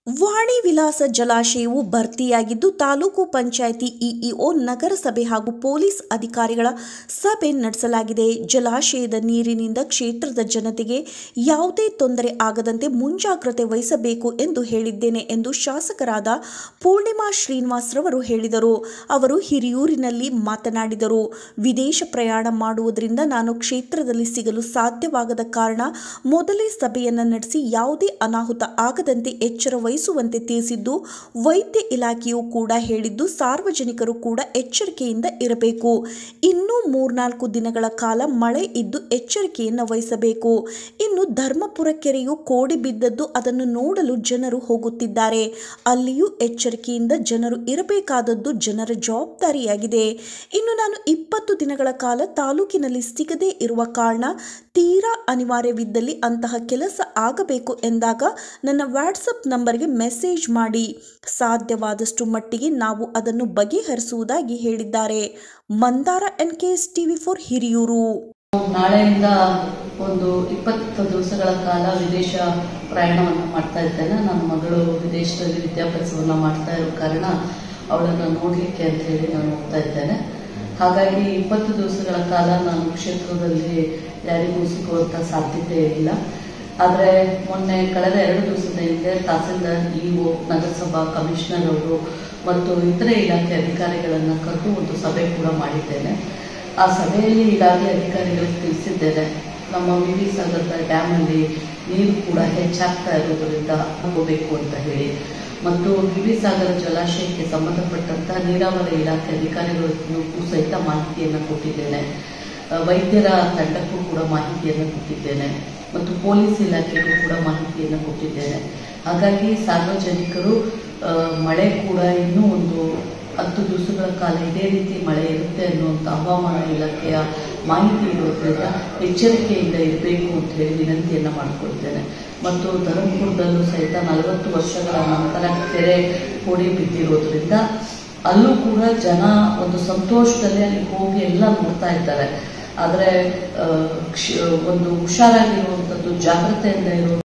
ವಾಣಿ ವಿಲಾಸ ಜಲಾಶಯವು ಭರ್ತಿಯಾಗಿದ್ದು ತಾಲೂಕು ಪಂಚಾಯಿತಿ ಇಇಒ ನಗರಸಭೆ ಹಾಗೂ ಪೊಲೀಸ್ ಅಧಿಕಾರಿಗಳ ಸಭೆ ನಡೆಸಲಾಗಿದೆ ಜಲಾಶಯದ ನೀರಿನಿಂದ ಕ್ಷೇತ್ರದ ಜನತೆಗೆ ಯಾವುದೇ ತೊಂದರೆ ಆಗದಂತೆ ಮುಂಜಾಗ್ರತೆ ವಹಿಸಬೇಕು ಎಂದು ಹೇಳಿದ್ದೇನೆ ಎಂದು ಶಾಸಕರಾದ ಪೂರ್ಣಿಮಾ ಶ್ರೀನಿವಾಸ್ ರವರು ಹೇಳಿದರು ಅವರು ಹಿರಿಯೂರಿನಲ್ಲಿ ಮಾತನಾಡಿದರು ವಿದೇಶ ಪ್ರಯಾಣ ಮಾಡುವುದರಿಂದ ನಾನು ಕ್ಷೇತ್ರದಲ್ಲಿ ಸಿಗಲು ಸಾಧ್ಯವಾಗದ ಕಾರಣ ಮೊದಲೇ ಸಭೆಯನ್ನು ನಡೆಸಿ ಯಾವುದೇ ಅನಾಹುತ ಆಗದಂತೆ ಎಚ್ಚರ ವಹಿಸುವಂತೆ ತಿಳಿಸಿದ್ದು ವೈದ್ಯ ಇಲಾಖೆಯು ಕೂಡ ಹೇಳಿದ್ದು ಸಾರ್ವಜನಿಕರು ಕೂಡ ಎಚ್ಚರಿಕೆಯಿಂದ ಇರಬೇಕು ಇನ್ನೂ ಮೂರ್ನಾಲ್ಕು ದಿನಗಳ ಕಾಲ ಮಳೆ ಇದ್ದು ಎಚ್ಚರಿಕೆಯನ್ನು ವಹಿಸಬೇಕು ಇನ್ನು ಧರ್ಮಪುರ ಕೆರೆಯು ಕೋಡಿ ಬಿದ್ದದ್ದು ಅದನ್ನು ನೋಡಲು ಜನರು ಹೋಗುತ್ತಿದ್ದಾರೆ ಅಲ್ಲಿಯೂ ಎಚ್ಚರಿಕೆಯಿಂದ ಜನರು ಇರಬೇಕಾದದ್ದು ಜನರ ಜವಾಬ್ದಾರಿಯಾಗಿದೆ ಇನ್ನು ನಾನು ಇಪ್ಪತ್ತು ದಿನಗಳ ಕಾಲ ತಾಲೂಕಿನಲ್ಲಿ ಸಿಗದೇ ಇರುವ ಕಾರಣ ತೀರಾ ಅನಿವಾರ್ಯವಿದ್ದಲ್ಲಿ ಅಂತಹ ಕೆಲಸ ಆಗಬೇಕು ಎಂದಾಗ ನನ್ನ ವಾಟ್ಸಪ್ ನಂಬರ್ಗೆ ಮೆಸೇಜ್ ಮಾಡಿ ಸಾಧ್ಯವಾದಷ್ಟು ಮಟ್ಟಿಗೆ ನಾವು ಅದನ್ನು ಬಗೆಹರಿಸುವುದಾಗಿ ಹೇಳಿದ್ದಾರೆ Mandara N K S TV for Hiriyur ನಾಳೆಯಿಂದ ಒಂದು ಇಪ್ಪತ್ತು ದಿವಸಗಳ ಕಾಲ ವಿದೇಶ ಪ್ರಯಾಣವನ್ನು ಮಾಡ್ತಾ ಇದ್ದೇನೆ ನನ್ನ ಮಗಳು ವಿದೇಶದಲ್ಲಿ ವಿದ್ಯಾಭ್ಯಾಸವನ್ನು ಮಾಡ್ತಾ ಇರೋ ಕಾರಣ ಅವಳನ್ನು ನೋಡಲಿಕ್ಕೆ ಅಂತ ಹೇಳಿ ನಾನು ಹೋಗ್ತಾ ಇದ್ದೇನೆ ಹಾಗಾಗಿ ಇಪ್ಪತ್ತು ದಿವಸಗಳ ಕಾಲ ನಾನು ಕ್ಷೇತ್ರದಲ್ಲಿ ಯಾರಿಗೂ ಸಿಗುವಂಥ ಸಾಧ್ಯತೆ ಇಲ್ಲ ಆದರೆ ಮೊನ್ನೆ ಕಳೆದ ಎರಡು ದಿವಸದ ಹಿಂದೆ ತಹಸೀಲ್ದಾರ್ ಇಒ ನಗರಸಭಾ ಕಮಿಷನರ್ ಅವರು ಮತ್ತು ಇತರೆ ಇಲಾಖೆ ಅಧಿಕಾರಿಗಳನ್ನು ಕರೆದು ಒಂದು ಸಭೆ ಕೂಡ ಮಾಡಿದ್ದೇನೆ ಆ ಸಭೆಯಲ್ಲಿ ಈಗಾಗಲೇ ಅಧಿಕಾರಿಗಳಿಗೆ ತಿಳಿಸಿದ್ದೇನೆ ನಮ್ಮ ವಿ ವಿ ಸಾಗರದ ಡ್ಯಾಮಲ್ಲಿ ನೀರು ಕೂಡ ಹೆಚ್ಚಾಗ್ತಾ ಇರೋದರಿಂದ ಹೋಗಬೇಕು ಅಂತ ಹೇಳಿ ಮತ್ತು ವಿ ವಿ ಸಾಗರ ಜಲಾಶಯಕ್ಕೆ ಸಂಬಂಧಪಟ್ಟಂತ ನೀರಾವರಿ ಇಲಾಖೆ ಅಧಿಕಾರಿಗಳಿಗೂ ಸಹಿತ ಮಾಹಿತಿಯನ್ನು ಕೊಟ್ಟಿದ್ದೇನೆ ಆ, ವೈದ್ಯರ ತಂಡಕ್ಕೂ ಕೂಡ ಮಾಹಿತಿಯನ್ನು ಕೊಟ್ಟಿದ್ದೇನೆ ಮತ್ತು ಪೊಲೀಸ್ ಇಲಾಖೆಗೂ ಕೂಡ ಮಾಹಿತಿಯನ್ನು ಕೊಟ್ಟಿದ್ದೇನೆ ಹಾಗಾಗಿ ಸಾರ್ವಜನಿಕರು ಆ, ಮಳೆ ಕೂಡ ಇನ್ನೂ ಒಂದು ಹತ್ತು ದಿವಸಗಳ ಕಾಲ ಇದೇ ರೀತಿ ಮಳೆ ಇರುತ್ತೆ ಅನ್ನುವಂಥ ಹವಾಮಾನ ಇಲಾಖೆಯ ಮಾಹಿತಿ ಇರೋದ್ರಿಂದ ಎಚ್ಚರಿಕೆಯಿಂದ ಇರಬೇಕು ಅಂತ ಹೇಳಿ ವಿನಂತಿಯನ್ನು ಮಾಡಿಕೊಳ್ತೇನೆ ಮತ್ತು ಧರ್ಮಪುರದಲ್ಲೂ ಸಹಿತ ನಲವತ್ತು ವರ್ಷಗಳ ನಂತರ ಕೆರೆ ಕೋಡಿ ಬಿದ್ದಿರೋದ್ರಿಂದ ಅಲ್ಲೂ ಕೂಡ ಜನ ಒಂದು ಸಂತೋಷದಲ್ಲಿ ಅಲ್ಲಿ ಹೋಗಿ ಎಲ್ಲ ನೋಡ್ತಾ ಇದ್ದಾರೆ ಆದರೆ ಆ, ಕ್ಷ- ಒಂದು ಹುಷಾರಾಗಿರುವಂಥದ್ದು ಜಾಗ್ರತೆಯಿಂದ ಇರೋ